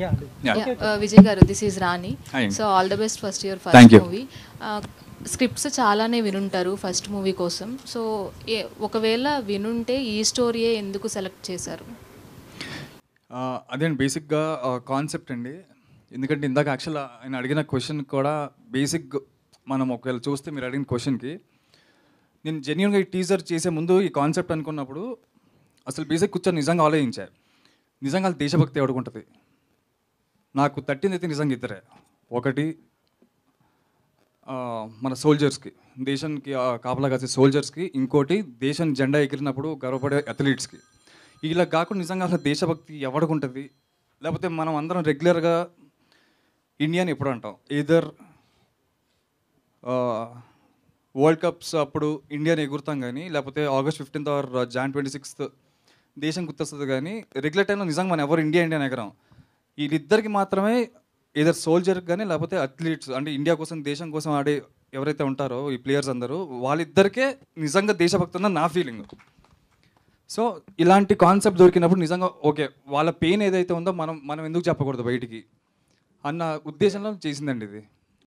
Yeah. Yeah, uh, Vijay garu this is Rani Hi. So all the best first your Thank first you. Movie scripts చాలానే వినుంటారు first movie కోసం so ఏ- ఒకవేళ వినుంటే ఈ స్టోరీయే ఎందుకు సెలెక్ట్ చేశారు ఆ, అదేండి బేసిక్గా కాన్సెప్ట్ అండి ఎందుకంటే ఇందాక యాక్చువల్ ఆయన అడిగిన క్వశ్చన్ కూడా బేసిక్ మనం ఒకవేళ చూస్తే మీరు అడిగిన క్వశ్చన్కి నేను జెన్యున్గా ఈ టీజర్ చేసే ముందు ఈ కాన్సెప్ట్ అనుకున్నప్పుడు అసలు బేసిక్ కూర్చొని నిజంగా ఆలోచించా నిజంగా వాళ్ళ దేశభక్తి ఎవడుకుంటుంది నాకు తట్టింది అయితే నిజంగా ఇద్దరే ఒకటి ఆ, మన సోల్జర్స్కి దేశానికి ఆ, కాపలా కాసే సోల్జర్స్కి ఇంకోటి దేశం జెండా ఎగిరినప్పుడు గర్వపడే అథ్లీట్స్కి ఇలా కాకుండా నిజంగా అసలు దేశభక్తి ఎవరికి ఉంటుంది లేకపోతే మనం అందరం రెగ్యులర్గా ఇండియాని ఎప్పుడు అంటాం ఏదర్ వరల్డ్ కప్స్ అప్పుడు ఇండియాని ఎగురుతాం కానీ లేకపోతే August fifteenth or Jan twenty sixth దేశం గుర్తొస్తుంది కానీ రెగ్యులర్ టైంలో నిజంగా మనం ఎవరు ఇండియా ఇండియా ఎగరం వీళ్ళిద్దరికి మాత్రమే ఏదర్ సోల్జర్ కానీ లేకపోతే అథ్లీట్స్ అంటే ఇండియా కోసం దేశం కోసం ఆడే ఎవరైతే ఉంటారో ఈ ప్లేయర్స్ అందరూ వాళ్ళిద్దరికే నిజంగా దేశభక్తి ఉందని నా ఫీలింగ్ సో ఇలాంటి కాన్సెప్ట్ దొరికినప్పుడు నిజంగా ఓకే వాళ్ళ పెయిన్ ఏదైతే ఉందో మనం మనం ఎందుకు చెప్పకూడదు బయటికి అన్న ఉద్దేశంలో చేసిందండి ఇది